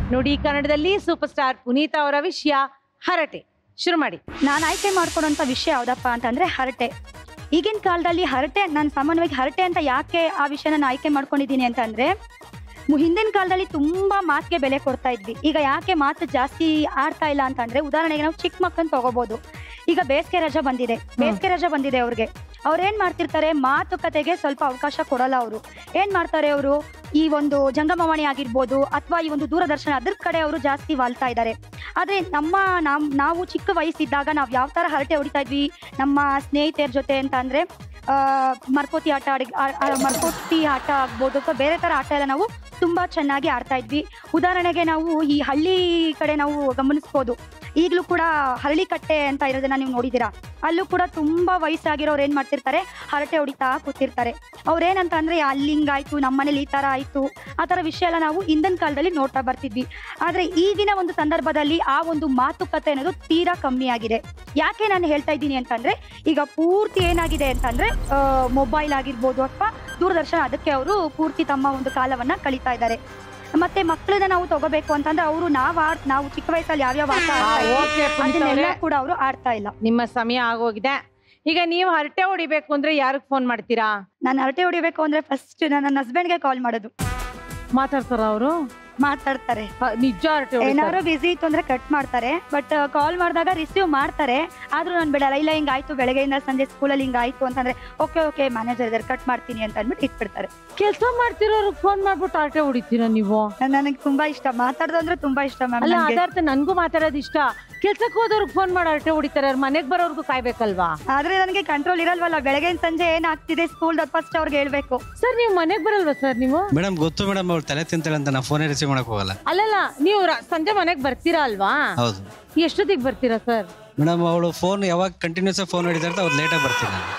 ನುಡಿ ಕನ್ನಡದಲ್ಲಿ super star Puneeth ಅವರ ವಿಷಯ ಹರಟೆ ಶುರು ಮಾಡಿ ನಾನು ಆಯ್ಕೆ ಮಾಡ್ಕೊಡೋಂಥ ವಿಷಯ ಯಾವ್ದಪ್ಪ ಅಂತಂದ್ರೆ ಹರಟೆ ಈಗಿನ ಕಾಲದಲ್ಲಿ ಹರಟೆ ನಾನು ಸಾಮಾನ್ಯವಾಗಿ ಹರಟೆ ಅಂತ ಯಾಕೆ ಆ ವಿಷಯನ ನಾನು ಆಯ್ಕೆ ಮಾಡ್ಕೊಂಡಿದ್ದೀನಿ ಅಂತಂದ್ರೆ ಮು- ಹಿಂದಿನ ಕಾಲದಲ್ಲಿ ತುಂಬಾ ಮಾತಿಗೆ ಬೆಲೆ ಕೊಡ್ತಾ ಇದ್ವಿ ಈಗ ಯಾಕೆ ಮಾತು ಜಾಸ್ತಿ ಆಡ್ತಾ ಇಲ್ಲ ಅಂತಂದ್ರೆ ಉದಾಹರಣೆಗೆ ನಾವು ಚಿಕ್ಕ ಮಕ್ಕಳನ್ನ ತಗೋಬಹುದು ಈಗ ಬೇಸಿಗೆ ರಜಾ ಬಂದಿದೆ ಬೇಸಿಗೆ ರಜಾ ಬಂದಿದೆ ಅವ್ರಿಗೆ ಅವ್ರು ಏನ್ ಮಾಡ್ತಿರ್ತಾರೆ ಮಾತುಕತೆಗೆ ಸ್ವಲ್ಪ ಅವಕಾಶ ಕೊಡಲ್ಲ ಅವರು ಏನ್ ಮಾಡ್ತಾರೆ ಅವರು ಈ ಒಂದು ಜಂಗಮವಾಣಿ ಆಗಿರ್ಬೋದು ಅಥವಾ ಈ ಒಂದು ದೂರದರ್ಶನ ಅದ್ರ ಕಡೆ ಅವರು ಜಾಸ್ತಿ ವಾಲ್ತಾ ಇದ್ದಾರೆ ಆದ್ರೆ ನಮ್ಮ ನಮ್ ನಾವು ಚಿಕ್ಕ ವಯಸ್ಸಿದ್ದಾಗ ನಾವು ಯಾವ ತರ ಹರಟೆ ಹೊಡಿತಾ ಇದ್ವಿ ನಮ್ಮ ಸ್ನೇಹಿತರ ಜೊತೆ ಅಂತ ಅಂದ್ರೆ ಆ, ಮರ್ಕೋತಿ ಆಟ ಆಡಿ ಆ- ಆ, ಮರ್ಕೋತಿ ಆಟ ಆಗ್ಬೋದು ಅಥವಾ ಬೇರೆ ತರ ಆಟ ಎಲ್ಲ ನಾವು ತುಂಬಾ ಚೆನ್ನಾಗಿ ಆಡ್ತಾ ಇದ್ವಿ ಉದಾಹರಣೆಗೆ ನಾವು ಈ ಹಳ್ಳಿ ಕಡೆ ನಾವು ಗಮನಿಸ್ಬೋದು ಈಗಲೂ ಕೂಡ ಹರಳಿ ಕಟ್ಟೆ ಅಂತ ಇರೋದನ್ನ ನೀವು ನೋಡಿದ್ದೀರಾ ಅಲ್ಲೂ ಕೂಡ ತುಂಬಾ ವಯಸ್ಸಾಗಿರೋರು ಏನ್ ಮಾಡ್ತಿರ್ತಾರೆ ಹರಟೆ ಹೊಡಿತಾ ಕೂತಿರ್ತಾರೆ ಅವ್ರೇನಂತ ಅಂದ್ರೆ ಅಲ್ಲಿ ಹಿಂಗಾಯ್ತು ನಮ್ಮ ಮನೇಲಿ ಈ ತರ ಆಯ್ತು ಆ ತರ ವಿಷಯ ಎಲ್ಲ ನಾವು ಹಿಂದಿನ ಕಾಲದಲ್ಲಿ ನೋಡ್ತಾ ಬರ್ತಿದ್ವಿ ಆದ್ರೆ ಈಗಿನ ಒಂದು ಸಂದರ್ಭದಲ್ಲಿ ಆ ಒಂದು ಮಾತುಕತೆ ಅನ್ನೋದು ತೀರಾ ಕಮ್ಮಿ ಆಗಿದೆ ಯಾಕೆ ನಾನು ಹೇಳ್ತಾ ಇದ್ದೀನಿ ಅಂತಂದ್ರೆ ಈಗ ಪೂರ್ತಿ ಏನಾಗಿದೆ ಅಂತಂದ್ರೆ ಮೊಬೈಲ್ ಆಗಿರ್ಬೋದು ಅಥವಾ ದೂರದರ್ಶನ ಅದಕ್ಕೆ ಅವರು ಪೂರ್ತಿ ತಮ್ಮ ಒಂದು ಕಾಲವನ್ನ ಕಳೀತಾ ಇದ್ದಾರೆ ಮತ್ತೆ ಮಕ್ಕಳನ್ನ ನಾವು ತಗೋಬೇಕು ಅಂತಂದ್ರೆ ಅವರು ನಾವ್ ಆಡ್ ನಾವು ಚಿಕ್ಕ ವಯಸ್ಸಲ್ಲಿ ಯಾವ್ಯಾವ ಆಟ ಆಡ್ತಾ ಇದ್ವಿ, ಓಕೆ ಪುನೀತ್ ಅದನ್ನೆಲ್ಲ ಅವರೇ ಕೂಡ ಅವರು ಆಡ್ತಾ ಇಲ್ಲ ನಿಮ್ಮ ಸಮಯ ಆಗೋಗಿದೆ ಈಗ ನೀವು ಹರಟೆ ಹೊಡಿಬೇಕು ಅಂದ್ರೆ ಯಾರಿಗ್ ಫೋನ್ ಮಾಡ್ತೀರಾ ನಾನು ಹರಟೆ ಹೊಡಿಬೇಕು ಅಂದ್ರೆ ಫಸ್ಟ್ ನನ್ನ ಹಸ್ಬೆಂಡ್ಗೆ ಕಾಲ್ ಮಾಡೋದು ಮಾತಾಡ್ತಾರ ಅವರು ಮಾತಾಡ್ತಾರೆ ನಿಜ ಹರಟೆ ಹೊಡಿತಾರೆ ಏನಾದ್ರು ಬಿಸಿ ಇತ್ತು ಅಂದ್ರೆ ಕಟ್ ಮಾಡ್ತಾರೆ ಬಟ್ ಕಾಲ್ ಮಾಡಿದಾಗ ರಿಸೀವ್ ಮಾಡ್ತಾರೆ ಆದ್ರೂ ನಾನು ಬಿಡಲ್ಲ ಇಲ್ಲ ಹಿಂಗ್ ಆಯ್ತು ಬೆಳಗ್ಗೆಯಿಂದ ಸಂಜೆ ಸ್ಕೂಲಲ್ಲಿ ಹಿಂಗ್ ಆಯ್ತು ಅಂತಂದ್ರೆ ಓಕೆ ಓಕೆ ಮ್ಯಾನೇಜರ್ ಇದಾರೆ ಕಟ್ ಮಾಡ್ತೀನಿ ಅಂತ ಅಂದ್ಬಿಟ್ಟು ಇಟ್ಬಿಡ್ತಾರೆ ಕೆಲಸ ಮಾಡ್ತಿರೋರು ಫೋನ್ ಮಾಡ್ಬಿಟ್ಟು ಹರಟೆ ಹೊಡಿತೀರಾ ನೀವು ನನಗೆ ತುಂಬಾ ಇಷ್ಟ ಮಾತಾಡೋದು ಅಂದ್ರೆ ತುಂಬಾ ಇಷ್ಟ ಅಲ್ಲ ಮ್ಯಾಮ್ ಅದಾರ್ಥ ನನ್ಗೂ ಮಾತಾಡೋದು ಇಷ್ಟ ಕೆಲ್ಸಕ್ಕೆ ಹೋದವ್ರಿಗೆ ಫೋನ್ ಮಾಡಿ ಹರಟೆ ಹೊಡಿತಾರೆ ಅವ್ರ ಮನೆಗ್ ಬರೋರ್ಗು ಕಾಯ್ಬೇಕಲ್ವಾ ಆದ್ರೆ ನನಗೆ ಕಂಟ್ರೋಲ್ ಇರಲ್ವಲ್ಲ ಬೆಳಗ್ಗೆ ಸಂಜೆ ಏನ್ ಆಗ್ತಿದೆ ಸ್ಕೂಲ್ ಫಸ್ಟ್ ಅವ್ರಿಗೆ ಹೇಳ್ಬೇಕು ಸರ್ ನೀವು ಮನೆಗ್ ಬರಲ್ವಾ ಸರ್ ನೀವು ಮೇಡಮ್ ಗೊತ್ತು ಮೇಡಮ್ ಅವ್ಳು ತಲೆ ತಿಂತಾಳೆ ಅಂತ ನಾ ಫೋನೇ ರಿಸೀವ್ ಮಾಡಕ್ ಹೋಗಲ್ಲ ಅಲ್ಲಲ್ಲ ನೀವು ರ- ಸಂಜೆ ಮನೆಗ್ ಬರ್ತೀರಾ ಅಲ್ವಾ ಹೌದು ಎಷ್ಟೊತ್ತಿಗೆ ಬರ್ತೀರಾ ಸರ್ ಮೇಡಮ್ ಅವಳು ಫೋನ್ ಯಾವಾಗ ಕಂಟಿನ್ಯೂಸ್ ಫೋನ್ ಹೊಡಿತಾ ಇರ್ತಾ ಅವ್ರು ಲೇಟಾಗಿ ಬರ್ತೀನಿ ನಾನು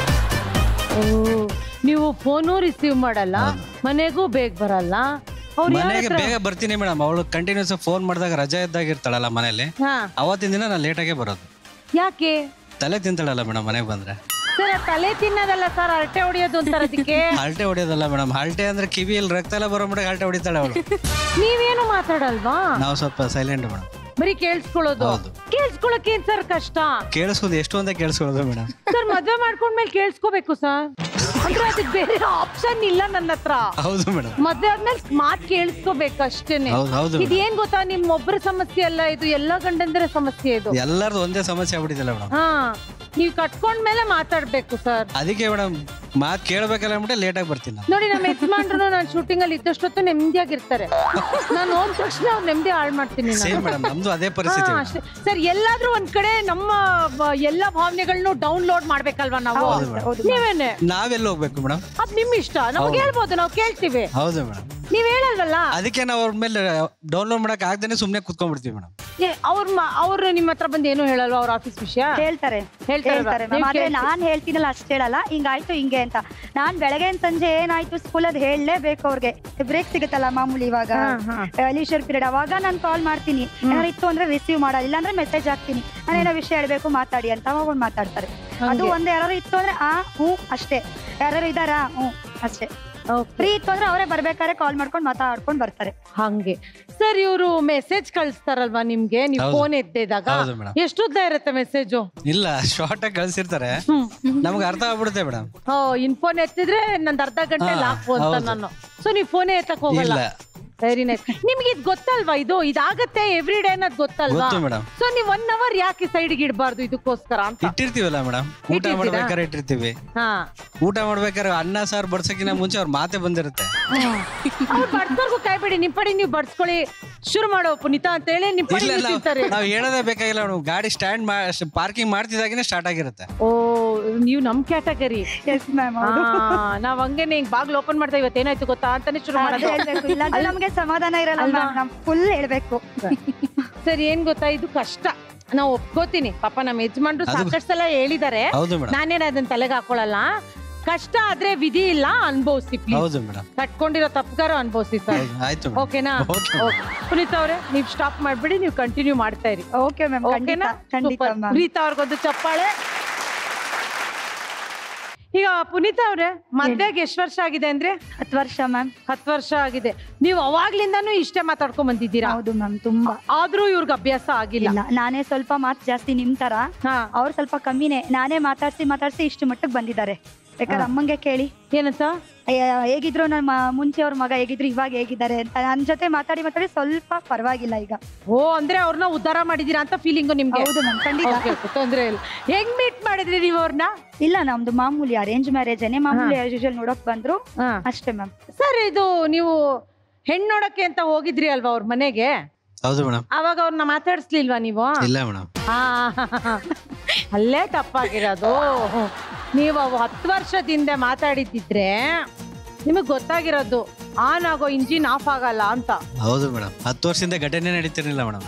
ನೀವು ಫೋನು ರಿಸೀವ್ ಮಾಡಲ್ಲ ಮನೆಗೂ ಬೇಗ ಬರಲ್ಲ ಅವ್ರು ಯಾರ್ ಮನೆಗೆ ಹತ್ರ- ಬೇಗ ಬರ್ತೀನಿ ಮೇಡಮ್ ಅವಳು ಕಂಟಿನ್ಯೂಸ್ ಫೋನ್ ಮಾಡಿದಾಗ ರಜಾ ಇದ್ದಾಗ ಇರ್ತಾಳಲ್ಲ ಮನೇಲಿ ಹಾ ಅವತ್ತಿನ ದಿನ ನಾನು ಲೇಟಾಗೇ ಬರೋದು ಯಾಕೆ ತಲೆ ತಿಂತಾಳಲ್ಲ ಮೇಡಮ್ ಮನೆಗೆ ಬಂದ್ರೆ ಸರ್ ತಲೆ ತಿನ್ನೋದಲ್ಲ ಸರ್ ಹರಟೆ ಹೊಡಿಯೋದು ಅಂತಾರ ಅದಕ್ಕೆ ಹಾಲ್ಟೆ ಹೊಡಿಯೋದಲ್ಲ ಮೇಡಮ್ ಹಾಲ್ಟೆ ಅಂದ್ರೆ ಕಿವಿಯಲ್ಲಿ ರಕ್ತ ಎಲ್ಲ ಬರೋ ಮಟ್ಟಿಗೆ ಹಾಲ್ಟೆ ಹೊಡಿತಾಳೆ ಅವಳು ನೀವೇನು ಮಾತಾಡಲ್ವಾ ನಾವು ಸ್ವಲ್ಪ ಸೈಲೆಂಟ್ ಮೇಡಮ್ ಬರೀ ಕೇಳಿಸ್ಕೊಳ್ಳೋದು ಹೌದು. ಕೇಳಿಸ್ಕೊಳಕ್ಕೆ ಏನ್ ಸರ್ ಕಷ್ಟ ಕೇಳಿಸ್ಕೊಂಡು ಎಷ್ಟು ಅಂತ ಕೇಳಿಸ್ಕೊಳ್ಳೋದು ಮೇಡಮ್ ಸರ್ ಮದ್ವೆ ಮಾಡ್ಕೊಂಡ್ಮೇಲೆ ಕೇಳಿಸ್ಕೋಬೇಕು ಸರ್ ಅಂದ್ರೆ ಅದಕ್ಕೆ ಬೇರೆ ಆಪ್ಷನ್ ಇಲ್ಲ ನನ್ನ ಹತ್ರ ಹೌದು ಮೇಡಮ್ ಮದ್ವೆ ಆದ್ಮೇಲೆ ಮಾತ್ ಕೇಳಿಸ್ಕೋಬೇಕು ಅಷ್ಟೇನೆ ಹೌದು ಹೌದು ಇದೇನ್ ಗೊತ್ತಾ ನಿಮ್ ಒಬ್ಬರ ಸಮಸ್ಯೆ ಅಲ್ಲ ಇದು ಎಲ್ಲಾ ಗಂಡಂದ್ರೆ ಸಮಸ್ಯೆ ಇದು ಎಲ್ಲರದು ಒಂದೇ ಸಮಸ್ಯೆ ಆಗ್ಬಿಟ್ಟಿದ್ದಲ್ಲ ಮೇಡಮ್ ಹಾ ನೀವ್ ಕಟ್ಕೊಂಡ್ಮೇಲೆ ಮಾತಾಡ್ಬೇಕು ಸರ್ ಅದಕ್ಕೆ ಮೇಡಮ್ ಮಾತು ಕೇಳ್ಬೇಕಲ್ಲ ಅಂದ್ಬಿಟ್ಟು ಲೇಟಾಗಿ ಬರ್ತೀನಿ ನಾನು ನೋಡಿ ನಮ್ಮ ಯಜಮಾನ್ರು ನಾನು ಶೂಟಿಂಗ್ ಅಲ್ಲಿ ಇದ್ದಷ್ಟೊತ್ತು ನೆಮ್ಮದಿಯಾಗಿರ್ತಾರೆ ನಾನು ಹೋದ ತಕ್ಷಣ ಅವ್ರು ನೆಮ್ಮದಿ ಹಾಳು ಮಾಡ್ತೀನಿ ನಾನು. ಸೇಮ್ ಮೇಡಮ್ ನಮ್ದು ಅದೇ ಹಾ, ಪರಿಸ್ಥಿತಿ madam. ಅಷ್ಟೇ. ಸರ್ ಎಲ್ಲಾದ್ರೂ ಒಂದ್ ಕಡೆ ನಮ್ಮ ಬ- ಎಲ್ಲಾ ಭಾವನೆಗಳನ್ನೂ ಡೌನ್ಲೋಡ್ ಮಾಡ್ಬೇಕಲ್ವಾ ನಾವು ಹೌದು ಮೇಡಮ್ ಹೌದು ನೀವೇನೆ ನಾವೆಲ್ಲ ಹೋಗ್ಬೇಕು ಮೇಡಮ್ ಅದ್ ನಿಮ್ ಇಷ್ಟ ನಮ್ಗೆ ಹೇಳ್ಬೋದು ನಾವು ಕೇಳ್ತೀವಿ ಹೌದು ಮೇಡಮ್ ನೀವ್ ಹೇಳಲ್ವಲ್ಲ ಅದಕ್ಕೆ ನಾವು ಅವ್ರ ಮೇಲೆ ಡೌನ್ಲೋಡ್ ಮಾಡಕ್ ಆಗ್ದೇನೆ ಸುಮ್ನೆ ಕುತ್ಕೊಂಡ್ಬಿಡ್ತೀವಿ ಮೇಡಮ್ ಏ, ಅವ್ರ ಮ- ಅವ್ರು ನಿಮ್ಮ ಹತ್ರ ಬಂದು ಏನು ಹೇಳಲ್ವಾ ಅವ್ರ ಆಫೀಸ್ ವಿಷಯ ಹೇಳ್ತಾರೆ ಹೇಳ್ತಾರಲ್ವಾ? ಹೇಳ್ತಾರೆ ನೀವ್ ma'am. ಆದ್ರೆ ಕೇಳ್ತೀರಿ. ನಾನ್ ಹೇಳ್ತೀನಲ್ಲ ಅಷ್ಟೇ ಹೇಳಲ್ಲ ಹಿಂಗಾಯ್ತು ಹಿಂಗೆ ಅಂತ ನಾನ್ ಬೆಳಗ್ಗೆ ಸಂಜೆ ಏನಾಯ್ತು ಸ್ಕೂಲ್ ಅದ್ ಹೇಳಲೇಬೇಕು ಅವ್ರಿಗೆ ಬ್ರೇಕ್ ಸಿಗುತ್ತಲ್ಲ ಮಾಮೂಲಿ ಇವಾಗ ಹಾ, ಹಾ. ಲೀಶರ್ ಪೀರಿಯಡ್ ಅವಾಗ ನಾನು ಕಾಲ್ ಮಾಡ್ತೀನಿ ಏನಾದ್ರು ಇತ್ತು ಅಂದ್ರೆ ರಿಸೀವ್ ಮಾಡಲ್ಲ ಇಲ್ಲಾಂದ್ರೆ ಮೆಸೇಜ್ ಹಾಕ್ತೀನಿ ನಾನೇನೋ ವಿಷಯ ಹೇಳ್ಬೇಕು ಮಾತಾಡಿ ಅಂತ ಅವಾಗ ಅವ್ರು ಮಾತಾಡ್ತಾರೆ ಅದು ಹಂಗೆ. ಒಂದ್ ಯಾರು ಇತ್ತು ಅಂದ್ರೆ ಆ ಹ್ಞೂ ಅಷ್ಟೇ ಯಾರು ಇದಾರಾ ಹ್ಞೂ ಅಷ್ಟೇ Okay. ಫ್ರೀ ಇತ್ತು ಅಂದ್ರೆ ಅವರೇ ಬರ್ಬೇಕಾದ್ರೆ ಕಾಲ್ ಮಾಡ್ಕೊಂಡು ಮಾತಾಡ್ಕೊಂಡು ಬರ್ತಾರೆ ಹಂಗೆ ಸರ್ ಇವರು ಮೆಸೇಜ್ ಕಳಿಸ್ತಾರಲ್ವಾ ನಿಮ್ಗೆ ನೀವು ಹೌದು. ಫೋನ್ ಎತ್ತಿದಾಗ ಹೌದು ಮೇಡಮ್ ಎಷ್ಟುದ್ದ ಇರುತ್ತೆ ಮೆಸೇಜು ಇಲ್ಲ ಶಾರ್ಟ್ ಆಗಿ ಕಳ್ಸಿರ್ತಾರೆ ನಮ್ಗೆ ಅರ್ಥ ಆಗ್ಬಿಡುತ್ತೆ ಮೇಡಮ್ ಓ ಇನ್ ಫೋನ್ ಎತ್ತಿದ್ರೆ ನಂದ್ ಅರ್ಧ ಗಂಟೆ ಹಾ, ಲಾಕು ಅಂತ ಹೌದು. ನಾನು ಸೊ ನೀವು ಫೋನೇ ಎತ್ತಕ್ ಹೋಗಲ್ಲ ಇಲ್ಲ ವೆರಿ ನೈಸ್ ನಿಮ್ಗೆ ಇದು ಗೊತ್ತಲ್ವಾ ಇದು ಇದಾಗತ್ತೆ ಎವ್ರಿ ಡೇ ಅನ್ನೋದು ಗೊತ್ತಲ್ವಾ ಗೊತ್ತು ಮೇಡಮ್ ಸೊ ನೀವ್ ಒನ್ ಅವರ್ ಯಾಕೆ ಸೈಡ್ಗೆ ಇಡಬಾರ್ದು ಇದಕ್ಕೋಸ್ಕರ ಅಂತ ಇಟ್ಟಿರ್ತೀವಲ್ಲ ಮೇಡಮ್ ಊಟ ಇಟ್ಟಿರ್ತೀರಾ? ಮಾಡ್ಬೇಕಾದ್ರೆ ಇಟ್ಟಿರ್ತೀವಿ ಹಾ ಊಟ ಮಾಡ್ಬೇಕಾದ್ರೆ ಅನ್ನ ಸಾರು ಬಡ್ಸಕ್ಕಿಂತ ಮುಂಚೆ ಅವ್ರ ಮಾತೆ ಬಂದಿರುತ್ತೆ ಅವ್ರು ಬಡ್ಸೋರ್ಗು ಕಾಯ್ಬೇಡಿ ನಿಮ್ ಪಡಿ ನೀವು ಬಡ್ಸ್ಕೊಳ್ಳಿ ಶುರು ಮಾಡೋ ಪುನೀತ ಅಂತ ಹೇಳಿ ನಿಮ್ ಪಡಿ ಇಲ್ಲ ನೀವು ತಿಂತಾರೆ ನಾವ್ ಹೇಳೋದೇ ಬೇಕಾಗಿಲ್ಲ ಮೇಡಮ್ ಗಾಡಿ ಸ್ಟ್ಯಾಂಡ್ ಪಾರ್ಕಿಂಗ್ ಮಾಡ್ತಿದ್ದಾಗಿನೇ ಸ್ಟಾರ್ಟ್ ಆಗಿರುತ್ತೆ ಓ ನೀವು ನಮ್ ಕ್ಯಾಟಗರಿ ಎಸ್ ಮ್ಯಾಮ್ ಹೌದು ನಾವ್ ಹಂಗೇನೆ ಹಿಂಗ್ ಬಾಗ್ಲು ಓಪನ್ ಮಾಡ್ತಾ ಇವತ್ತೇನಾಯ್ತು ಗೊತ್ತಾ ಅಂತಾನೆ ಶುರು ಅದೇ ಮಾಡೋದು ಹೇಳ್ಬೇಕು ಇಲ್ಲಾಂದ್ರೆ ನಮ್ಗೆ ಸಮಾಧಾನ ಇರಲ್ಲ ಅಲ್ವಾ? ಮ್ಯಾಮ್ ನಮ್ ಫುಲ್ ಹೇಳ್ಬೇಕು ಸರ್ ಏನ್ ಗೊತ್ತಾ ಇದು ಕಷ್ಟ ನಾವು ಒಪ್ಕೋತೀನಿ ಪಾಪ ನಮ್ಮ ಯಜಮಾನ್ರು ಅದು- ಸಾಕಷ್ಟು ಸಲ ಹೇಳಿದ್ದಾರೆ ಹೌದು ಮೇಡಮ್ ನಾನೇನ ಅದನ್ನ ತಲೆಗೆ ಹಾಕೊಳಲ್ಲ ಕಷ್ಟ ಆದ್ರೆ ವಿಧಿ ಇಲ್ಲ ಅನ್ಭವಿಸಿ ಪ್ಲೀಸ್ ಹೌದು ಮೇಡಮ್ ಕಟ್ಕೊಂಡಿರೋ ತಪ್ಪಗಾರ ಅನ್ಭವಿಸಿ ಸರ್ ಆಯ್ತು ಮೇಡಮ್ ಓಕೆನಾ Okay. Okay. ಪುನೀತ್ ಅವ್ರೆ ನೀವ್ ಸ್ಟಾಪ್ ಮಾಡ್ಬಿಡಿ ನೀವು ಕಂಟಿನ್ಯೂ ಮಾಡ್ತಾ ಇರಿ ಓಕೆ ಮ್ಯಾಮ್ ಖಂಡಿತ ಓಕೆನಾ ಖಂಡಿತ Super. ಮ್ಯಾಮ್ ಪ್ರೀತಾ ಅವ್ರಿಗೊಂದು ಚಪ್ಪಾಳೆ ಈಗ ಪುನೀತಾ ಅವ್ರೆ ಮದ್ವೆಗೆ ಎಷ್ಟು ವರ್ಷ ಆಗಿದೆ ಅಂದ್ರೆ ಹತ್ತು ವರ್ಷ ಮ್ಯಾಮ್ ಹತ್ತು ವರ್ಷ ಆಗಿದೆ ನೀವು ಅವಾಗ್ಲಿಂದಾನು ಇಷ್ಟೇ ಮಾತಾಡ್ಕೊಂಡ್ ಬಂದಿದ್ದೀರಾ ಹೌದು ಮ್ಯಾಮ್ ತುಂಬಾ ಆದ್ರೂ ಇವ್ರಿಗೆ ಅಭ್ಯಾಸ ಆಗಿಲ್ಲ ಇಲ್ಲ ನಾನೇ ಸ್ವಲ್ಪ ಮಾತು ಜಾಸ್ತಿ ನಿಮ್ ತರ ಹಾ ಅವ್ರು ಸ್ವಲ್ಪ ಕಮ್ಮಿನೇ ನಾನೇ ಮಾತಾಡ್ಸಿ ಮಾತಾಡ್ಸಿ ಇಷ್ಟು ಮಟ್ಟಕ್ಕೆ ಬಂದಿದ್ದಾರೆ ಬೇಕಾದ್ರೆ ಅಮ್ಮಂಗೆ ಕೇಳಿ ಏನಂತ ಅಯ್ಯ, ಹೇಗಿದ್ರು ನನ್ನ ಮುಂಚೆ ಅವ್ರ ಮಗ ಹೇಗಿದ್ರು ಇವಾಗ ಹೇಗಿದ್ದಾರೆ ಅಂತ ನನ್ನ ಜೊತೆ ಮಾತಾಡಿ ಮಾತಾಡಿ ಸ್ವಲ್ಪ ಪರವಾಗಿಲ್ಲ ಈಗ ಓ ಅಂದ್ರೆ ಅವ್ರನ್ನ ಉದ್ಧಾರ ಮಾಡಿದೀರಾ ಅಂತ ಫೀಲಿಂಗು ನಿಮ್ಗೆ ಹೌದು ಮ್ಯಾಮ್ ಖಂಡಿತ Okay, okay, ತೊಂದ್ರೆ ಇಲ್ಲ ಹೆಂಗ್ ಮೀಟ್ ಮಾಡಿದ್ರಿ ನೀವು ಅವ್ರನ್ನ ಇಲ್ಲ ನಮ್ದು ಮಾಮೂಲಿ ಅರೇಂಜ್ ಮ್ಯಾರೇಜ್ ಮಾಮೂಲಿ ಆಸ್ ಯೂಶುವಲ್ ನೋಡಕ್ ಬಂದ್ರು ಅಷ್ಟೇ ಮ್ಯಾಮ್ ಸರ್ ಇದು ನೀವು ಹೆಣ್ ನೋಡಕ್ಕೆ ಅಂತ ಹೋಗಿದ್ರಿ ಅಲ್ವಾ ಅವ್ರ ಮನೆಗೆ ಹೌದು ಮೇಡಮ್ ಅವಾಗ ಅವ್ರನ್ನ ಮಾತಾಡ್ಸ್ಲಿಲ್ವಾ ನೀವು ಇಲ್ಲ ಮೇಡಮ್ ಆ, ಅಲ್ಲೇ ತಪ್ಪಾಗಿರೋದು ನೀವು ಅವು ಹತ್ತು ವರ್ಷದಿಂದ ಮಾತಾಡಿದ್ದಿದ್ರೆ ನಿಮಗ್ ಗೊತ್ತಾಗಿರೋದು ಆನ್ ಆಗೋ ಇಂಜಿನ್ ಆಫ್ ಆಗಲ್ಲ ಅಂತ ಹೌದು ಮೇಡಮ್ ಹತ್ತು ವರ್ಷದಿಂದ ಘಟನೆ ನಡೀತಿರ್ಲಿಲ್ಲ ಮೇಡಮ್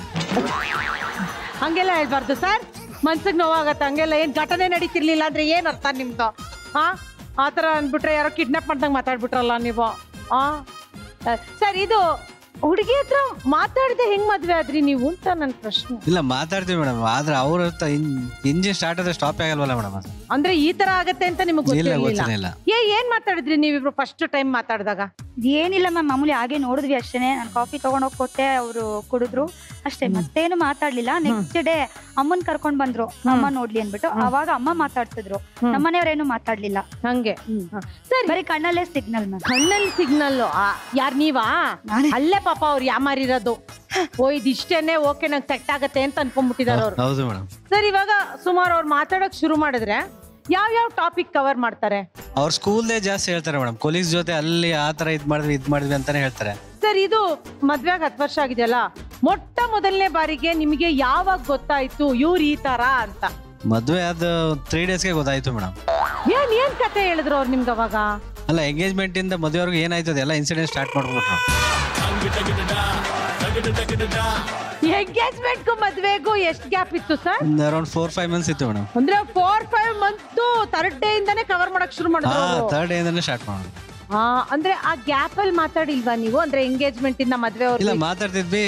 ಹಂಗೆಲ್ಲ ಹೇಳ್ಬಾರ್ದು ಸರ್ ಮನ್ಸಿಗೆ ನೋವಾಗತ್ತೆ ಹಂಗೆಲ್ಲ ಏನ್ ಘಟನೆ ನಡೀತಿರ್ಲಿಲ್ಲ ಅಂದ್ರೆ ಏನ್ ಅರ್ಥ ನಿಮ್ದು ಹಾ ಆತರ ಅನ್ಬಿಟ್ರೆ ಯಾರೋ ಕಿಡ್ನಾಪ್ ಮಾಡ್ದಂಗ್ ಮಾತಾಡ್ಬಿಟ್ರಲ್ಲ ನೀವು ಆ ಸರ್ ಇದು ಹುಡುಗಿ ಹತ್ರ ಮಾತಾಡದೆ ಹೆಂಗ್ ಮದ್ವೆ ಆದ್ರಿ ನೀವು ಅಂತ ನನ್ ಪ್ರಶ್ನೆ ಇಲ್ಲ ಮಾತಾಡ್ತೀವಿ ಮೇಡಮ್ ಆದ್ರೆ ಅವ್ರ ಇಂಜಿನ್ ಸ್ಟಾರ್ಟ್ ಆದ್ರೆ ಸ್ಟಾಪ್ ಆಗಲ್ವಲ್ಲ ಮೇಡಮ್ ಅದು ಅಂದ್ರೆ ಈ ತರ ಆಗತ್ತೆ ಅಂತ ನಿಮಗೆ ಇಲ್ಲ ಗೊತ್ತಿರ್ಲಿಲ್ಲ ಗೊತ್ತಿರಲಿಲ್ಲ ಏ ಏನ್ ಮಾತಾಡಿದ್ರಿ ನೀವಿಬ್ರು ಫಸ್ಟ್ ಟೈಮ್ ಮಾತಾಡಿದಾಗ ಏನಿಲ್ಲ ಮ್ಯಾಮ್ ಮಾಮೂಲಿ ಹಾಗೆ ನೋಡಿದ್ವಿ ಅಷ್ಟೇನೆ ನಾನು ಕಾಫಿ ತಗೊಂಡೋಗಿ ಕೊಟ್ಟೆ ಅವರು ಕುಡಿದ್ರು ಅಷ್ಟೇ ಮತ್ತೇನು ಮಾತಾಡ್ಲಿಲ್ಲ ನೆಕ್ಸ್ಟ್ ಡೇ ಅಮ್ಮನ್ ಕರ್ಕೊಂಡ್ ಬಂದ್ರು ಅಮ್ಮ ನೋಡ್ಲಿ ಅನ್ಬಿಟ್ಟು ಅವಾಗ ಅಮ್ಮ ಮಾತಾಡ್ತಿದ್ರು ನಮ್ಮನೆಯವ್ರೇನು ಮಾತಾಡ್ಲಿಲ್ಲ ಹಂಗೆ ಹ. ಸರಿ ಬರೀ ಕಣ್ಣಲ್ಲೇ ಸಿಗ್ನಲ್ ಮ್ಯಾಮ್ ಕಣ್ಣಲ್ಲಿ ಸಿಗ್ನಲ್ ಯಾರ್ ನೀವಾ ನಾನೇ. ಅಲ್ಲೇ ಪಾಪ ಅವ್ರು ಯಾಮಾರಿರೋದು ಓ ಇದಿಷ್ಟೇನೆ ಓಕೆ ನಂಗೆ ಸೆಟ್ ಆಗತ್ತೆ ಅಂತ ಅನ್ಕೊಂಡ್ಬಿಟ್ಟಿದಾರೆ ಅವ್ರು ಹೌದು ಮೇಡಮ್ ಸರ್ ಇವಾಗ ಸುಮಾರು ಅವ್ರು ಮಾತಾಡಕ್ ಶುರು ಮಾಡಿದ್ರೆ ಯಾವ ಯಾವ ಟಾಪಿಕ್ ಕವರ್ ಮಾಡ್ತಾರೆ ಅವ್ರ ಸ್ಕೂಲ್ದೇ ಜಾಸ್ತಿ ಹೇಳ್ತಾರೆ ಮೇಡಮ್ ಕೊಲೀಗ್ಸ್ ಜೊತೆ ಅಲ್ಲಿ ಆ ತರ ಇದ್ ಮಾಡಿದ್ವಿ ಇದ್ ಮಾಡಿದ್ವಿ ಅಂತಾನೆ ಹೇಳ್ತಾರೆ ಸರ್ ಇದು ಮದ್ವೆಗ್ ಹತ್ತು ವರ್ಷ ಆಗಿದೆಯಲ್ಲ ಮೊಟ್ಟ ಮೊದಲನೇ ಬಾರಿಗೆ ನಿಮಗೆ ಯಾವಾಗ ಗೊತ್ತಾಯ್ತು ಇವ್ರು ಈ ತರ ಅಂತ ಮದ್ವೆ ಆದ ತ್ರೀ ಡೇಸ್ಗೆ ಗೊತ್ತಾಯ್ತು ಮೇಡಮ್ ಏನ್ ಏನ್ ಕತೆ ಹೇಳಿದ್ರು ಅವ್ರು ನಿಮ್ಗೆ ಅವಾಗ ಅಲ್ಲ ಎಂಗೇಜ್ಮೆಂಟ್ ಇಂದ ಮದುವೆವರೆಗೂ ಏನಾಯ್ತು ಎಲ್ಲ ಇನ್ಸಿಡೆಂಟ್ ಸ್ಟಾರ್ಟ್ ಮಾಡ್ಬಿಟ್ರು ಎಂಗೇಜ್ಮೆಂಟ್ಗೂ ಮದ್ವೆಗೂ ಎಷ್ಟು ಗ್ಯಾಪ್ ಇತ್ತು ಸರ್ ಒಂದು ಅರೌಂಡ್ ಫೋರ್ ಫೈವ್ ಮಂತ್ಸ್ ಇತ್ತು ಮೇಡಮ್ ಅಂದ್ರೆ four five month third day ಇಂದಾನೆ ಕವರ್ ಮಾಡಕ್ ಶುರು ಹಾ ಮಾಡಿದ್ರು ಅವ್ರು. ಥರ್ಡ್ ಡೇ ಇಂದಾನೆ ಸ್ಟಾರ್ಟ್ ಮಾಡೋದು ಆ, ಅಂದ್ರೆ ಆ ಗ್ಯಾಪ್ ಅಲ್ಲಿ ಮಾತಾಡಿಲ್ವಾ ನೀವು ಅಂದ್ರೆ ಎಂಗೇಜ್ಮೆಂಟ್ ಇಂದ ಮದ್ವೆ ಅವ್ರು ಇಲ್ಲ ಮಾತಾಡ್ತಿದ್ವಿ